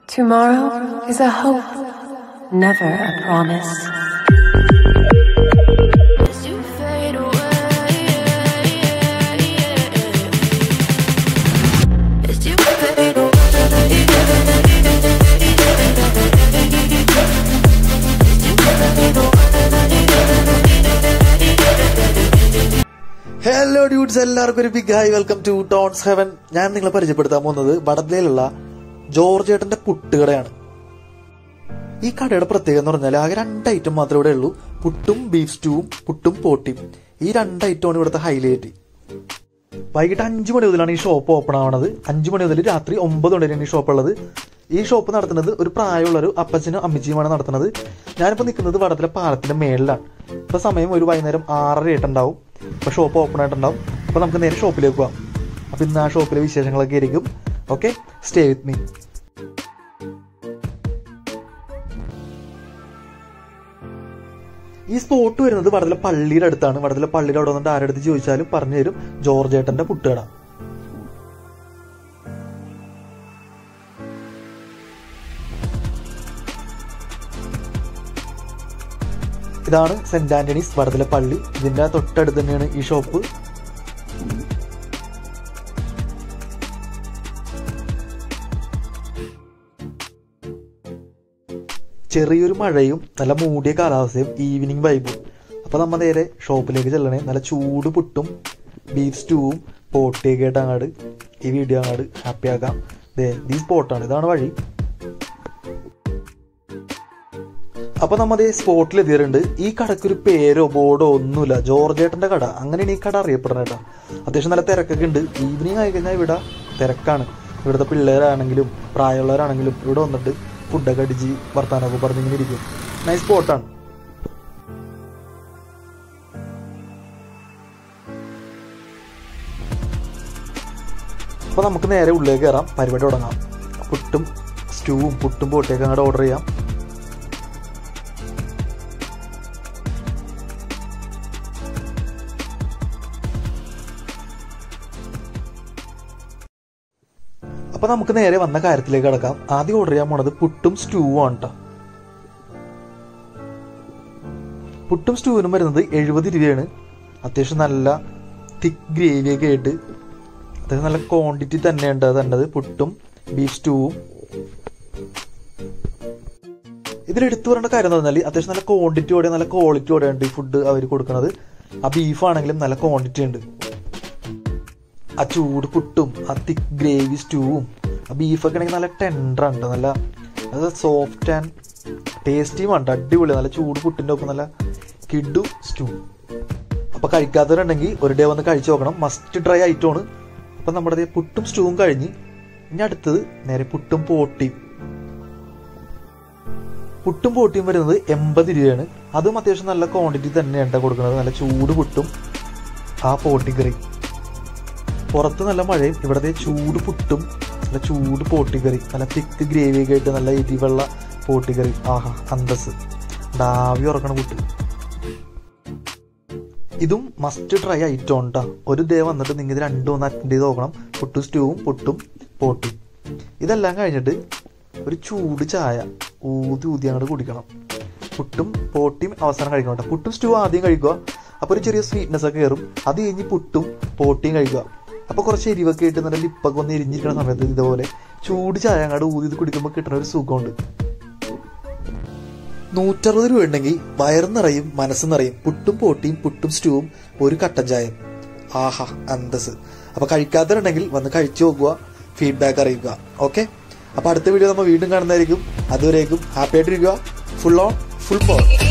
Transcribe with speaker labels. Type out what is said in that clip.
Speaker 1: Tomorrow is a hope, never a promise.
Speaker 2: As you fade away, as you fade away, as you fade
Speaker 3: hello dudes എല്ലാവർക്കും ഒരു big hi welcome to tones heaven ഞാൻ നിങ്ങളെ പരിചയപ്പെടുത്താൻ പോകുന്നത് വടതയിലുള്ള ജോർജേട്ടന്റെ പുട്ടുകടയാണ് ഈ കടയുടെ പ്രത്യേകത എന്ന് പറഞ്ഞാൽ ആകെ രണ്ട് ഐറ്റം മാത്രമേ ഇവിടെ ഉള്ളൂ പുട്ടും ബീഫ് സ്റ്റൂവും പുട്ടും പോട്ടിയും ഈ രണ്ട് ഐറ്റമാണ് ഇവിടുത്തെ ഹൈലൈറ്റ് വൈകിട്ട് അഞ്ചു മണി മുതലാണ് ഈ ഷോപ്പ് ഓപ്പൺ ആവുന്നത് അഞ്ചു മണി മുതൽ രാത്രി ഒമ്പത് മണിവരെയാണ് ഈ ഷോപ്പ് ഉള്ളത് ഈ ഷോപ്പ് നടത്തുന്നത് ഒരു പ്രായമുള്ള ഒരു അപ്പച്ചനും അമ്മച്ചിയുമാണ് നടത്തുന്നത് ഞാനിപ്പോൾ നിൽക്കുന്നത് വടത്തിലെ പാലത്തിന്റെ മേളിലാണ് ഇപ്പൊ സമയം ഒരു വൈകുന്നേരം ആറര ആയിട്ടുണ്ടാവും ഇപ്പൊ ഷോപ്പ് ഓപ്പൺ ആയിട്ടുണ്ടാവും അപ്പൊ നമുക്ക് നേരെ ഷോപ്പിലേക്ക് പോവാം അപ്പൊ ഇന്ന് ആ ഷോപ്പിലെ വിശേഷങ്ങളൊക്കെ ആയിരിക്കും ഓക്കെ സ്റ്റേ വിത്ത് മീ ഈ സ്പോട്ട് വരുന്നത് വടതല പള്ളിയുടെ അടുത്താണ് വടതല പള്ളിയുടെ അവിടെ വന്നിട്ട് ആരുടെ അടുത്ത് ചോദിച്ചാലും പറഞ്ഞു തരും ജോർജ് ഏട്ടന്റെ പുട്ടുകട ഇതാണ് സെന്റ് ആന്റണീസ് വടതല പള്ളി ഇതിന്റെ തൊട്ടടുത്ത് തന്നെയാണ് ഈ ഷോപ്പ് ചെറിയൊരു മഴയും നല്ല മൂടിയ കാലാവസ്ഥയും ഈവനിങ് വൈബും അപ്പൊ നമ്മ നേരെ ഷോപ്പിലേക്ക് ചെല്ലണേ നല്ല ചൂട് പുട്ടും ബീഫ് സ്റ്റൂവും പോട്ടിയൊക്കെ ആയിട്ട് അങ്ങാട് ഈ വീഡിയോ അങ്ങാട് ഹാപ്പി ആക്കാം ദേ ഈ സ്പോട്ടാണ് ഇതാണ് വഴി അപ്പൊ നമ്മ സ്പോട്ടിൽ എത്തിയിട്ടുണ്ട് ഈ കടക്കൊരു പേരോ ബോർഡോ ഒന്നുമില്ല ജോർജേട്ടന്റെ കട അങ്ങനെയാണ് ഈ കട അറിയപ്പെടുന്നത് കേട്ടോ അത്യാവശ്യം നല്ല തിരക്കൊക്കെ ഉണ്ട് ഈവനിങ് ആയി കഴിഞ്ഞാൽ ഇവിടെ തിരക്കാണ് ഇവിടുത്തെ പിള്ളേരാണെങ്കിലും പ്രായമുള്ളവരാണെങ്കിലും ഇവിടെ വന്നിട്ട് ഫുഡൊക്കെ അടിച്ച് വർത്താനമൊക്കെ പറഞ്ഞിങ്ങനെ ഇരിക്കും നൈസ് സ്പോട്ടാണ് അപ്പൊ നമുക്ക് നേരെ ഉള്ളിലേക്ക് കയറാം പരിപാടി തുടങ്ങാം പുട്ടും സ്റ്റൂവും പുട്ടും പോട്ടിയൊക്കെ അങ്ങോട്ട് ഓർഡർ ചെയ്യാം അപ്പൊ നമുക്ക് നേരെ വന്ന കാര്യത്തിലേക്ക് കിടക്കാം ആദ്യം ഓർഡർ ചെയ്യാൻ പോണത് പുട്ടും സ്റ്റൂവും ആണ് കേട്ടോ പുട്ടും സ്റ്റൂവിനും വരുന്നത് എഴുപത് രൂപയാണ് അത്യാവശ്യം നല്ല തിക്ക് ഗ്രേവിയൊക്കെ ആയിട്ട് അത്യാവശ്യം നല്ല ക്വാണ്ടിറ്റി തന്നെയുണ്ട് തന്നത് പുട്ടും ബീഫ് സ്റ്റൂവും ഇതിൽ എടുത്തു പറയേണ്ട കാര്യം എന്ന് പറഞ്ഞാൽ അത്യാവശ്യം നല്ല ക്വാണ്ടിറ്റിയോടെ നല്ല ക്വാളിറ്റിയോടെയാണ് ഈ ഫുഡ് അവർ കൊടുക്കുന്നത് ആ ബീഫ് ആണെങ്കിലും നല്ല ക്വാണ്ടിറ്റി ഉണ്ട് ആ ചൂട് പുട്ടും ആ തിക്ക് ഗ്രേവി സ്റ്റൂവും ആ ബീഫൊക്കെ ആണെങ്കിൽ നല്ല ടെൻഡർ ഉണ്ട് നല്ല അത് സോഫ്റ്റ് ആൻഡ് ടേസ്റ്റിയും ഉണ്ട് അടിപൊളി നല്ല ചൂട് പുട്ടിൻ്റെ ഒപ്പം നല്ല കിഡു സ്റ്റൂ അപ്പൊ കഴിക്കാത്തവരുണ്ടെങ്കിൽ ഒരു ഡേ വന്ന് കഴിച്ചു നോക്കണം മസ്റ്റ് ഡ്രൈ ഐറ്റമാണ് അപ്പൊ നമ്മുടെ ദേ പുട്ടും സ്റ്റൂവും കഴിഞ്ഞ് ഇനി അടുത്തത് നേരെ പുട്ടും പോട്ടിയും പുട്ടും പോട്ടിയും വരുന്നത് എൺപത് രൂപയാണ് അതും അത്യാവശ്യം നല്ല ക്വാണ്ടിറ്റി തന്നെയാണ് കൊടുക്കുന്നത് നല്ല ചൂട് പുട്ടും ആ പോട്ടിക്കറി പുറത്ത് നല്ല മഴയും ഇവിടത്തെ ചൂട് പുട്ടും നല്ല ചൂട് പോട്ടിക്കറി നല്ല തിക്ക് ഗ്രേവി ഒക്കെ ആയിട്ട് നല്ല എരിവെള്ള പോട്ടിക്കറി ആഹാ അന്തസ് ഡാവി ഉറക്കണ പുട്ട് ഇതും മസ്റ്റ് ട്രൈ ഐറ്റം ഉണ്ടാ ഒരു ഡേ വന്നിട്ട് നിങ്ങൾ ഇത് രണ്ടും ഒന്ന് അറ്റൻഡ് ചെയ്ത് നോക്കണം പുട്ടും സ്റ്റൂവും പുട്ടും പോട്ടിയും ഇതെല്ലാം കഴിഞ്ഞിട്ട് ഒരു ചൂട് ചായ ഊതി ഊതി അങ്ങോട്ട് കുടിക്കണം പുട്ടും പോട്ടിയും അവസാനം കഴിക്കണം കേട്ടോ പുട്ടും സ്റ്റൂ ആദ്യം കഴിക്കുക അപ്പോൾ ഒരു ചെറിയ സ്വീറ്റ്നെസ് ഒക്കെ കയറും അത് കഴിഞ്ഞ് പുട്ടും പോട്ടിയും കഴിക്കുക അപ്പോൾ കുറച്ച് എരിവൊക്കെ ആയിട്ട് നല്ല ലിപ്പൊക്കെ ഒന്ന് എരിഞ്ഞിരിക്കുന്ന സമയത്ത് ഇതുപോലെ ചൂട് ചായ അങ്ങോട്ട് ഊതി ഇത് കുടിക്കുമ്പോൾ കിട്ടുന്ന ഒരു സുഖമുണ്ട് നൂറ്ററുപത് രൂപ ഉണ്ടെങ്കിൽ വയറ് നിറയും മനസ്സ് നിറയും പുട്ടും പോട്ടിയും പുട്ടും സ്റ്റൂവും ഒരു കട്ടൻ ചായം ആഹാ അന്തസ് അപ്പൊ കഴിക്കാത്തവരുണ്ടെങ്കിൽ വന്ന് കഴിച്ചു നോക്കുക ഫീഡ്ബാക്ക് അറിയിക്കുക ഓക്കെ അപ്പൊ അടുത്ത വീഡിയോ നമ്മൾ വീണ്ടും കാണുന്നതായിരിക്കും അതുവരേക്കും ഹാപ്പി ആയിട്ടിരിക്കുക ഫുൾ ഓൺ ഫുൾ പവർ